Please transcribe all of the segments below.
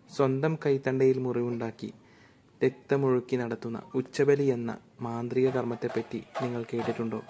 സ്വന്തം കൈത്തണ്ടയിൽ മുറിവുണ്ടാക്കി രക്തമൊഴുക്കി നടത്തുന്ന ഉച്ചബലി എന്ന മാന്ത്രിക കർമ്മത്തെപ്പറ്റി നിങ്ങൾ കേട്ടിട്ടുണ്ടോ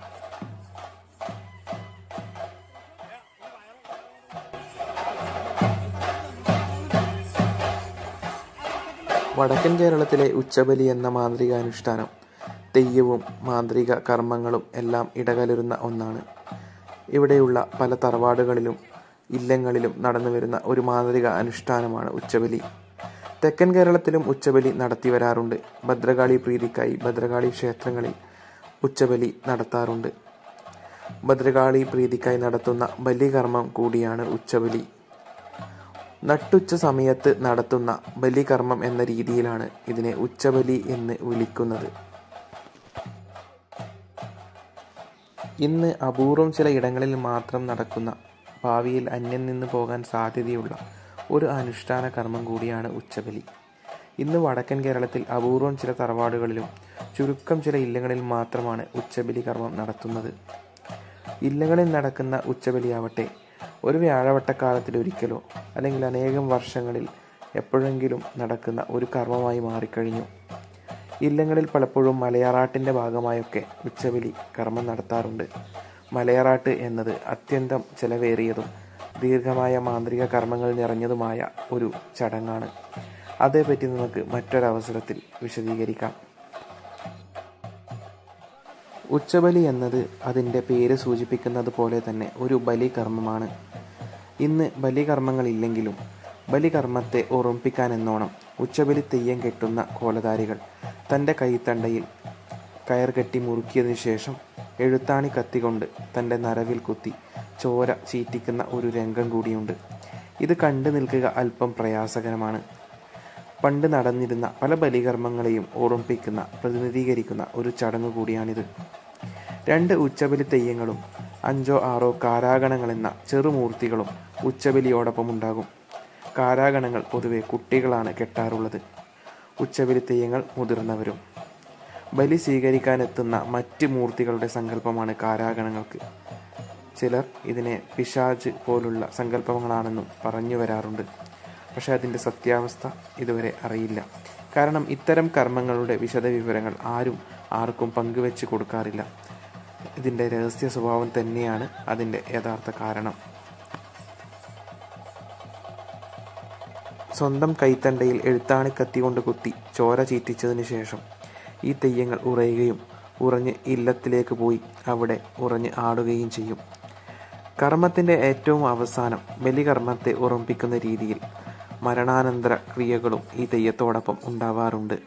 വടക്കൻ കേരളത്തിലെ ഉച്ചബലി എന്ന മാന്ത്രിക അനുഷ്ഠാനം തെയ്യവും മാന്ത്രിക കർമ്മങ്ങളും എല്ലാം ഇടകലരുന്ന ഒന്നാണ് ഇവിടെയുള്ള പല തറവാടുകളിലും ഇല്ലങ്ങളിലും നടന്നു വരുന്ന ഒരു മാന്ത്രിക അനുഷ്ഠാനമാണ് ഉച്ചബലി തെക്കൻ കേരളത്തിലും ഉച്ചബലി നടത്തി വരാറുണ്ട് ഭദ്രകാളി പ്രീതിക്കായി ഭദ്രകാളി ക്ഷേത്രങ്ങളിൽ ഉച്ചബലി നടത്താറുണ്ട് ഭദ്രകാളി പ്രീതിക്കായി നടത്തുന്ന ബലികർമ്മം കൂടിയാണ് ഉച്ചബലി നട്ടുച്ച സമയത്ത് നടത്തുന്ന ബലികർമ്മം എന്ന രീതിയിലാണ് ഇതിനെ ഉച്ചബലി എന്ന് വിളിക്കുന്നത് ഇന്ന് അപൂർവം ചില ഇടങ്ങളിൽ മാത്രം നടക്കുന്ന ഭാവിയിൽ അന്യം നിന്ന് പോകാൻ സാധ്യതയുള്ള ഒരു അനുഷ്ഠാന കർമ്മം കൂടിയാണ് ഉച്ചബലി ഇന്ന് വടക്കൻ കേരളത്തിൽ അപൂർവം ചില തറവാടുകളിലും ചുരുക്കം ചില ഇല്ലങ്ങളിൽ മാത്രമാണ് ഉച്ചബലി കർമ്മം നടത്തുന്നത് ഇല്ലങ്ങളിൽ നടക്കുന്ന ഉച്ചബലിയാവട്ടെ ഒരു വ്യാഴവട്ടക്കാലത്തിലൊരിക്കലോ അല്ലെങ്കിൽ അനേകം വർഷങ്ങളിൽ എപ്പോഴെങ്കിലും നടക്കുന്ന ഒരു കർമ്മമായി മാറിക്കഴിഞ്ഞു ഇല്ലങ്ങളിൽ പലപ്പോഴും മലയാറാട്ടിൻ്റെ ഭാഗമായൊക്കെ ഉച്ചബലി കർമ്മം നടത്താറുണ്ട് മലയാറാട്ട് എന്നത് അത്യന്തം ചെലവേറിയതും ദീർഘമായ മാന്ത്രിക കർമ്മങ്ങൾ നിറഞ്ഞതുമായ ഒരു ചടങ്ങാണ് അതേപ്പറ്റി നമുക്ക് മറ്റൊരവസരത്തിൽ വിശദീകരിക്കാം ഉച്ചബലി എന്നത് അതിൻ്റെ പേര് സൂചിപ്പിക്കുന്നത് പോലെ തന്നെ ഒരു ബലികർമ്മമാണ് ഇന്ന് ബലികർമ്മങ്ങളില്ലെങ്കിലും ബലികർമ്മത്തെ ഓർമ്മിപ്പിക്കാൻ എന്നോണം ഉച്ചബലി തെയ്യം കെട്ടുന്ന കോലധാരികൾ തൻ്റെ കൈത്തണ്ടയിൽ കയർ കെട്ടി മുറുക്കിയതിനു ശേഷം എഴുത്താണി കത്തികൊണ്ട് തൻ്റെ നരവിൽ കുത്തി ചോര ചീറ്റിക്കുന്ന ഒരു രംഗം കൂടിയുണ്ട് ഇത് കണ്ടു നിൽക്കുക അല്പം പ്രയാസകരമാണ് പണ്ട് നടന്നിരുന്ന പല ബലികർമ്മങ്ങളെയും ഓർമ്മിപ്പിക്കുന്ന പ്രതിനിധീകരിക്കുന്ന ഒരു ചടങ്ങ് കൂടിയാണിത് രണ്ട് ഉച്ചബലി തെയ്യങ്ങളും അഞ്ചോ ആറോ കാരാഗണങ്ങൾ എന്ന ചെറുമൂർത്തികളും ഉച്ചബലിയോടൊപ്പം ഉണ്ടാകും കാരാഗണങ്ങൾ പൊതുവെ കുട്ടികളാണ് കെട്ടാറുള്ളത് ഉച്ചബലി തെയ്യങ്ങൾ മുതിർന്നവരും ബലി സ്വീകരിക്കാനെത്തുന്ന മറ്റ് മൂർത്തികളുടെ സങ്കല്പമാണ് കാരാഗണങ്ങൾക്ക് ചിലർ ഇതിനെ പിശാജ് പോലുള്ള സങ്കല്പങ്ങളാണെന്നും പറഞ്ഞു വരാറുണ്ട് പക്ഷെ അതിൻ്റെ സത്യാവസ്ഥ ഇതുവരെ അറിയില്ല കാരണം ഇത്തരം കർമ്മങ്ങളുടെ വിശദവിവരങ്ങൾ ആരും ആർക്കും പങ്കുവെച്ച് കൊടുക്കാറില്ല ഇതിൻ്റെ രഹസ്യ സ്വഭാവം തന്നെയാണ് അതിൻ്റെ യഥാർത്ഥ കാരണം സ്വന്തം കൈത്തണ്ടയിൽ എഴുത്താണി കത്തി കൊണ്ട് കുത്തി ചോര ചീറ്റിച്ചതിന് ശേഷം ഈ തെയ്യങ്ങൾ ഉറയുകയും ഉറഞ്ഞ് ഇല്ലത്തിലേക്ക് പോയി അവിടെ ഉറഞ്ഞ് ആടുകയും ചെയ്യും കർമ്മത്തിൻ്റെ ഏറ്റവും അവസാനം ബലികർമ്മത്തെ ഓർമ്മിപ്പിക്കുന്ന രീതിയിൽ മരണാനന്തര ക്രിയകളും ഈ തെയ്യത്തോടൊപ്പം ഉണ്ടാവാറുണ്ട്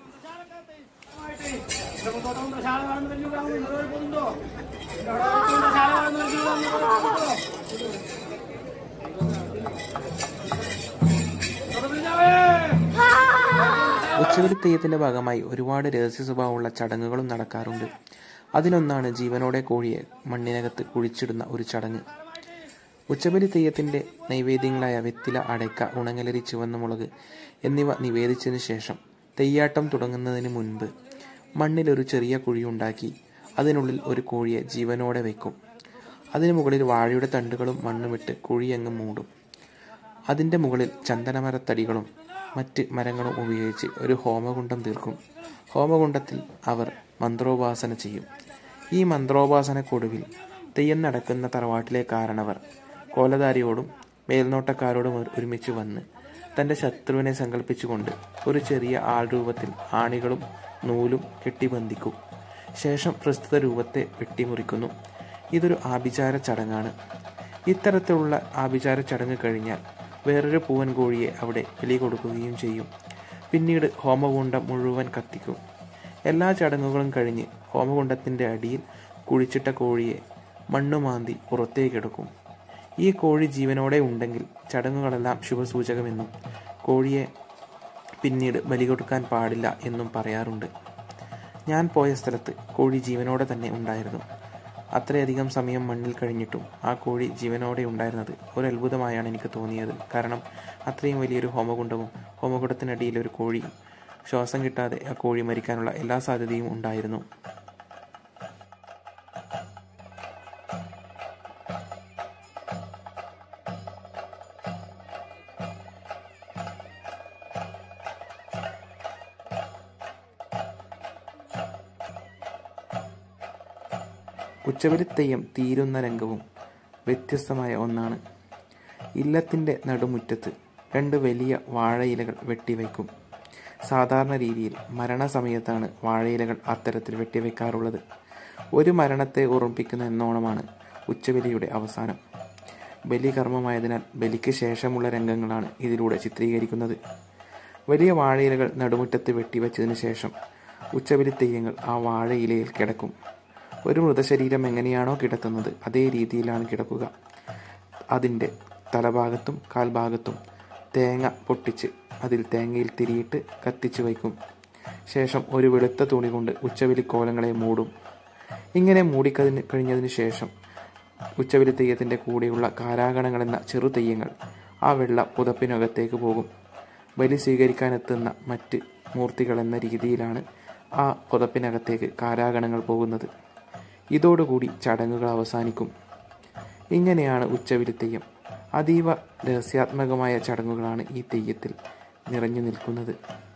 ഉച്ചവലി തെയ്യത്തിന്റെ ഭാഗമായി ഒരുപാട് രഹസ്യ സ്വഭാവമുള്ള ചടങ്ങുകളും നടക്കാറുണ്ട് അതിനൊന്നാണ് ജീവനോടെ കോഴിയെ മണ്ണിനകത്ത് കുഴിച്ചിടുന്ന ഒരു ചടങ്ങ് ഉച്ചബലി തെയ്യത്തിന്റെ നൈവേദ്യങ്ങളായ വെത്തില അടയ്ക്ക ഉണങ്ങലരി ചുവന്ന മുളക് എന്നിവ നിവേദിച്ചതിന് ശേഷം തെയ്യാട്ടം തുടങ്ങുന്നതിന് മുൻപ് മണ്ണിലൊരു ചെറിയ കുഴിയുണ്ടാക്കി അതിനുള്ളിൽ ഒരു കോഴിയെ ജീവനോടെ വയ്ക്കും അതിനു മുകളിൽ വാഴയുടെ തണ്ടുകളും മണ്ണുമിട്ട് കുഴിയങ്ങ് മൂടും അതിൻ്റെ മുകളിൽ ചന്ദനമരത്തടികളും മറ്റ് മരങ്ങളും ഉപയോഗിച്ച് ഒരു ഹോമകുണ്ടം തീർക്കും ഹോമകുണ്ടത്തിൽ അവർ മന്ത്രോപാസന ചെയ്യും ഈ മന്ത്രോപാസനക്കൊടുവിൽ തെയ്യം നടക്കുന്ന തറവാട്ടിലെ കാരണവർ കോലധാരിയോടും മേൽനോട്ടക്കാരോടും ഒരു- ഒരുമിച്ച് വന്ന് തൻ്റെ ശത്രുവിനെ സങ്കല്പിച്ചുകൊണ്ട് ഒരു ചെറിയ ആൾ രൂപത്തിൽ ആണികളും നൂലും കെട്ടിബന്ധിക്കും ശേഷം പ്രസ്തുത രൂപത്തെ വെട്ടിമുറിക്കുന്നു ഇതൊരു ആഭിചാര ചടങ്ങാണ് ഇത്തരത്തിലുള്ള ആഭിചാര ചടങ്ങ് കഴിഞ്ഞാൽ വേറൊരു പൂവൻ കോഴിയെ അവിടെ ബലി കൊടുക്കുകയും ചെയ്യും പിന്നീട് ഹോമകുണ്ടം മുഴുവൻ കത്തിക്കും എല്ലാ ചടങ്ങുകളും കഴിഞ്ഞ് ഹോമകുണ്ടത്തിൻ്റെ അടിയിൽ കുഴിച്ചിട്ട കോഴിയെ മണ്ണുമാന്തി പുറത്തേക്കെടുക്കും ഈ കോഴി ജീവനോടെ ഉണ്ടെങ്കിൽ ചടങ്ങുകളെല്ലാം ശുഭസൂചകമെന്നും കോഴിയെ പിന്നീട് ബലി കൊടുക്കാൻ പാടില്ല എന്നും പറയാറുണ്ട് ഞാൻ പോയ സ്ഥലത്ത് കോഴി ജീവനോടെ തന്നെ ഉണ്ടായിരുന്നു അത്രയധികം സമയം മണ്ണിൽ കഴിഞ്ഞിട്ടും ആ കോഴി ജീവനോടെ ഉണ്ടായിരുന്നത് ഒരു അത്ഭുതമായാണ് എനിക്ക് തോന്നിയത് കാരണം അത്രയും വലിയൊരു ഹോമകുണ്ടവും ഹോമകുണ്ടത്തിനടിയിൽ ഒരു കോഴി ശ്വാസം കിട്ടാതെ ആ കോഴി മരിക്കാനുള്ള എല്ലാ സാധ്യതയും ഉണ്ടായിരുന്നു ഉച്ചവലിത്തെയ്യം തീരുന്ന രംഗവും വ്യത്യസ്തമായ ഒന്നാണ് ഇല്ലത്തിൻ്റെ നടുമുറ്റത്ത് രണ്ട് വലിയ വാഴയിലകൾ വെട്ടിവയ്ക്കും സാധാരണ രീതിയിൽ മരണസമയത്താണ് വാഴയിലകൾ അത്തരത്തിൽ വെട്ടിവെക്കാറുള്ളത് ഒരു മരണത്തെ ഓർമ്മിപ്പിക്കുന്ന എന്നോണമാണ് ഉച്ചബലിയുടെ അവസാനം ബലികർമ്മമായതിനാൽ ബലിക്ക് ശേഷമുള്ള രംഗങ്ങളാണ് ഇതിലൂടെ ചിത്രീകരിക്കുന്നത് വലിയ വാഴയിലകൾ നടുമുറ്റത്ത് വെട്ടിവെച്ചതിന് ശേഷം ഉച്ചബലി തെയ്യങ്ങൾ ആ വാഴയിലയിൽ കിടക്കും ഒരു മൃതശരീരം എങ്ങനെയാണോ കിടക്കുന്നത് അതേ രീതിയിലാണ് കിടക്കുക അതിൻ്റെ തലഭാഗത്തും കാൽഭാഗത്തും തേങ്ങ പൊട്ടിച്ച് അതിൽ തേങ്ങയിൽ തിരിയിട്ട് കത്തിച്ചു വയ്ക്കും ശേഷം ഒരു വെളുത്ത തുണി കൊണ്ട് ഉച്ചവലി കോലങ്ങളെ മൂടും ഇങ്ങനെ മൂടിക്കതിന് കഴിഞ്ഞതിന് ശേഷം ഉച്ചവലി തെയ്യത്തിൻ്റെ കൂടെയുള്ള കാരാഗണങ്ങൾ എന്ന ചെറു തെയ്യങ്ങൾ ആ വെള്ള പുതപ്പിനകത്തേക്ക് പോകും ബലി സ്വീകരിക്കാനെത്തുന്ന മറ്റ് മൂർത്തികൾ എന്ന രീതിയിലാണ് ആ പുതപ്പിനകത്തേക്ക് കാരാഗണങ്ങൾ പോകുന്നത് ഇതോടുകൂടി ചടങ്ങുകൾ അവസാനിക്കും ഇങ്ങനെയാണ് ഉച്ചവിലി തെയ്യം അതീവ രഹസ്യാത്മകമായ ചടങ്ങുകളാണ് ഈ തെയ്യത്തിൽ നിറഞ്ഞു നിൽക്കുന്നത്